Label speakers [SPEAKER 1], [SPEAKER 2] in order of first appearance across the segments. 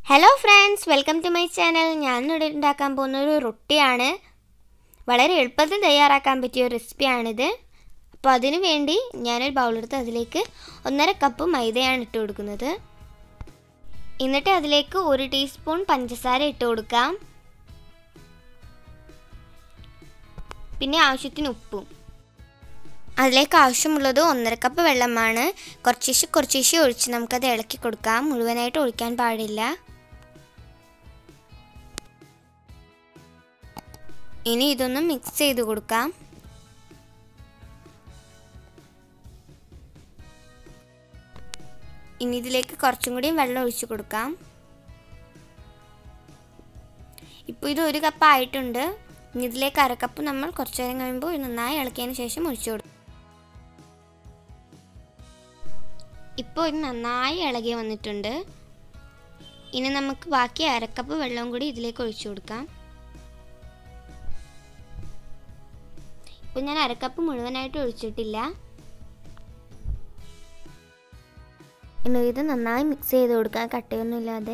[SPEAKER 1] hello friends welcome to my channel ഞാൻ ഇവിടെ ഉണ്ടാക്കാൻ പോകുന്ന ഒരു റൊട്ടിയാണ് വളരെ എളുപ്പത്തിൽ തയ്യാറാക്കാൻ പറ്റിയ ഒരു റെസിപ്പിയാണിത് അപ്പോൾ അതിന് വേണ്ടി ഞാനൊരു ബൗളെടുത്ത് അതിലേക്ക് ഒന്നര കപ്പ് മൈദയാണ് ഇട്ട് കൊടുക്കുന്നത് എന്നിട്ട് അതിലേക്ക് ഒരു ടീസ്പൂൺ പഞ്ചസാര ഇട്ട് കൊടുക്കാം പിന്നെ ആവശ്യത്തിന് ഉപ്പും അതിലേക്ക് ആവശ്യമുള്ളത് ഒന്നര കപ്പ് വെള്ളമാണ് കുറച്ചേശ് കുറച്ചേശ് ഒഴിച്ച് നമുക്കത് ഇളക്കി കൊടുക്കാം മുഴുവനായിട്ട് ഒഴിക്കാൻ പാടില്ല ഇനി ഇതൊന്ന് മിക്സ് ചെയ്ത് കൊടുക്കാം ഇനി ഇതിലേക്ക് കുറച്ചും കൂടി വെള്ളം ഒഴിച്ചു കൊടുക്കാം ഇപ്പോൾ ഇത് ഒരു കപ്പ് ആയിട്ടുണ്ട് ഇനി ഇതിലേക്ക് അരക്കപ്പ് നമ്മൾ കുറച്ച് നേരം കഴിയുമ്പോൾ നന്നായി ഇളക്കിയതിന് ശേഷം ഒഴിച്ചു കൊടുക്കും ഇപ്പോൾ ഇത് നന്നായി ഇളകി വന്നിട്ടുണ്ട് ഇനി നമുക്ക് ബാക്കി അരക്കപ്പ് വെള്ളവും കൂടി ഇതിലേക്ക് ഒഴിച്ചു കൊടുക്കാം ഇപ്പം ഞാൻ അരക്കപ്പ് മുഴുവനായിട്ട് ഒഴിച്ചിട്ടില്ല ഇനി ഇത് നന്നായി മിക്സ് ചെയ്ത് കൊടുക്കാം കട്ടയൊന്നുമില്ലാതെ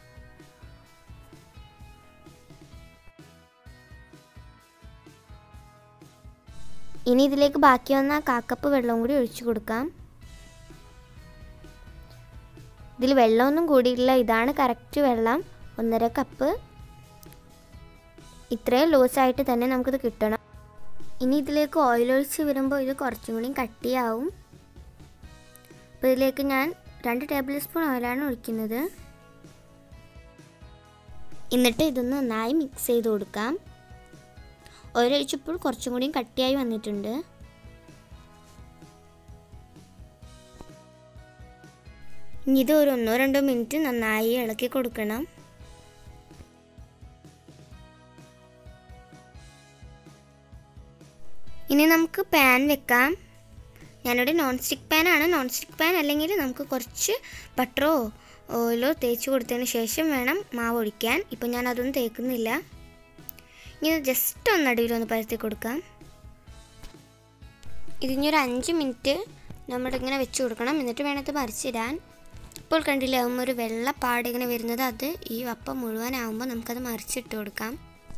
[SPEAKER 1] ഇനി ഇതിലേക്ക് ബാക്കി വന്ന കാക്കപ്പ് വെള്ളവും കൂടി ഒഴിച്ചു കൊടുക്കാം ഇതിൽ വെള്ളമൊന്നും കൂടിയിട്ടില്ല ഇതാണ് കറക്റ്റ് വെള്ളം ഒന്നര കപ്പ് ഇത്രയും ലൂസായിട്ട് തന്നെ നമുക്കിത് കിട്ടണം ഇനി ഇതിലേക്ക് ഓയിൽ ഒഴിച്ച് വരുമ്പോൾ ഇത് കുറച്ചും കൂടി കട്ടിയാവും അപ്പോൾ ഇതിലേക്ക് ഞാൻ രണ്ട് ടേബിൾ സ്പൂൺ ഓയിലാണ് ഒഴിക്കുന്നത് എന്നിട്ട് ഇതൊന്ന് നന്നായി മിക്സ് ചെയ്ത് കൊടുക്കാം ഓയിൽ ഒഴിച്ചപ്പോൾ കുറച്ചും കൂടി കട്ടിയായി വന്നിട്ടുണ്ട് ഇനി ഇത് ഒരു ഒന്നോ രണ്ടോ മിനിറ്റ് നന്നായി ഇളക്കി കൊടുക്കണം ഇനി നമുക്ക് പാൻ വെക്കാം ഞാനിവിടെ നോൺ സ്റ്റിക്ക് പാനാണ് നോൺ സ്റ്റിക്ക് പാൻ അല്ലെങ്കിൽ നമുക്ക് കുറച്ച് ബട്ടറോ ഓയിലോ തേച്ച് കൊടുത്തതിന് ശേഷം വേണം മാവ് ഒഴിക്കാൻ ഇപ്പം ഞാൻ അതൊന്നും തേക്കുന്നില്ല ഇനി ജസ്റ്റ് ഒന്ന് അടിയിലൊന്ന് പരത്തി കൊടുക്കാം ഇതിനൊരു അഞ്ച് മിനിറ്റ് നമ്മളിങ്ങനെ വെച്ച് കൊടുക്കണം എന്നിട്ട് വേണം ഇത് മറിച്ചിടാൻ ഇപ്പോൾ കണ്ടില്ലേ ആകുമ്പോൾ ഒരു വെള്ള പാട് ഇങ്ങനെ വരുന്നത് അത് ഈ അപ്പം മുഴുവനാകുമ്പോൾ നമുക്കത് മറിച്ചിട്ട് കൊടുക്കാം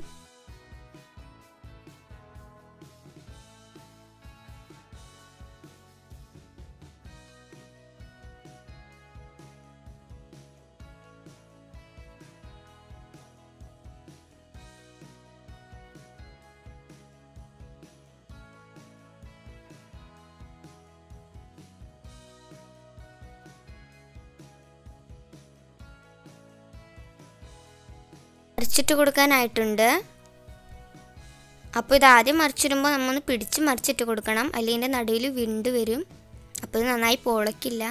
[SPEAKER 1] മറിച്ചിട്ട് കൊടുക്കാനായിട്ടുണ്ട് അപ്പോൾ ഇത് ആദ്യം മറിച്ചിടുമ്പോൾ നമ്മൊന്ന് പിടിച്ച് മറിച്ചിട്ട് കൊടുക്കണം അല്ലെങ്കിൽ ഇതിൻ്റെ നടുവിൽ വിണ്ട് വരും അപ്പോൾ ഇത് നന്നായി പൊളക്കില്ല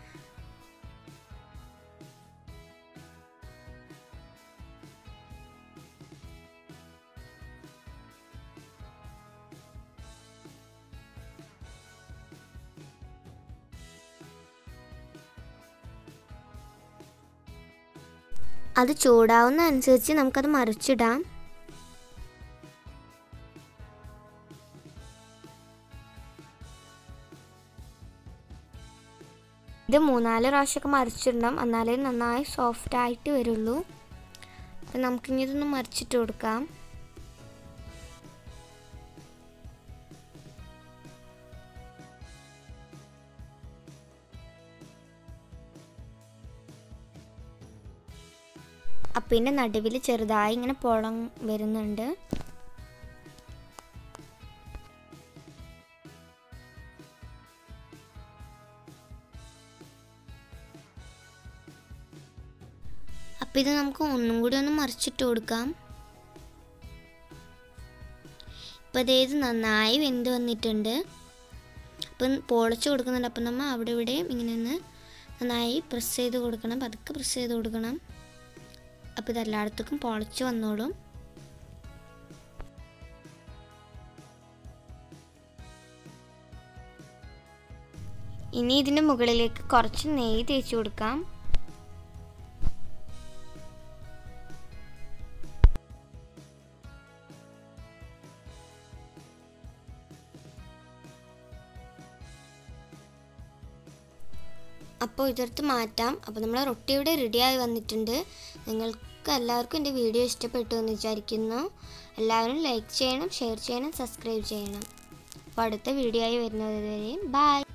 [SPEAKER 1] അത് ചൂടാവുന്ന അനുസരിച്ച് നമുക്കത് മറിച്ചിടാം ഇത് മൂന്നാല് പ്രാവശ്യമൊക്കെ മറിച്ചിടണം എന്നാലേ നന്നായി സോഫ്റ്റ് ആയിട്ട് വരുള്ളൂ അപ്പം നമുക്കിനി ഇതൊന്ന് മറിച്ചിട്ട് കൊടുക്കാം അപ്പിൻ്റെ നടുവിൽ ചെറുതായി ഇങ്ങനെ പുളം വരുന്നുണ്ട് അപ്പം ഇത് നമുക്ക് ഒന്നും കൂടി ഒന്ന് മറിച്ചിട്ട് കൊടുക്കാം ഇപ്പം അതേത് നന്നായി വെന്ത് വന്നിട്ടുണ്ട് അപ്പം പൊളച്ച് കൊടുക്കുന്നുണ്ട് അപ്പം നമ്മൾ അവിടെ ഇവിടെയും ഇങ്ങനെ ഒന്ന് നന്നായി പ്രസ് ചെയ്ത് കൊടുക്കണം പതുക്കെ പ്രസ് ചെയ്ത് കൊടുക്കണം അപ്പോൾ ഇതെല്ലായിടത്തേക്കും പൊളച്ച് വന്നോളും ഇനി ഇതിൻ്റെ മുകളിലേക്ക് കുറച്ച് നെയ്യ് തേച്ച് കൊടുക്കാം അപ്പോൾ ഇതെടുത്ത് മാറ്റാം അപ്പോൾ നമ്മൾ റൊട്ടി ഇവിടെ റെഡിയായി വന്നിട്ടുണ്ട് നിങ്ങൾക്ക് എല്ലാവർക്കും എൻ്റെ വീഡിയോ ഇഷ്ടപ്പെട്ടു എന്ന് വിചാരിക്കുന്നു എല്ലാവരും ലൈക്ക് ചെയ്യണം ഷെയർ ചെയ്യണം സബ്സ്ക്രൈബ് ചെയ്യണം അപ്പോൾ അടുത്ത വീഡിയോ ആയി വരുന്നത് വരെയും ബൈ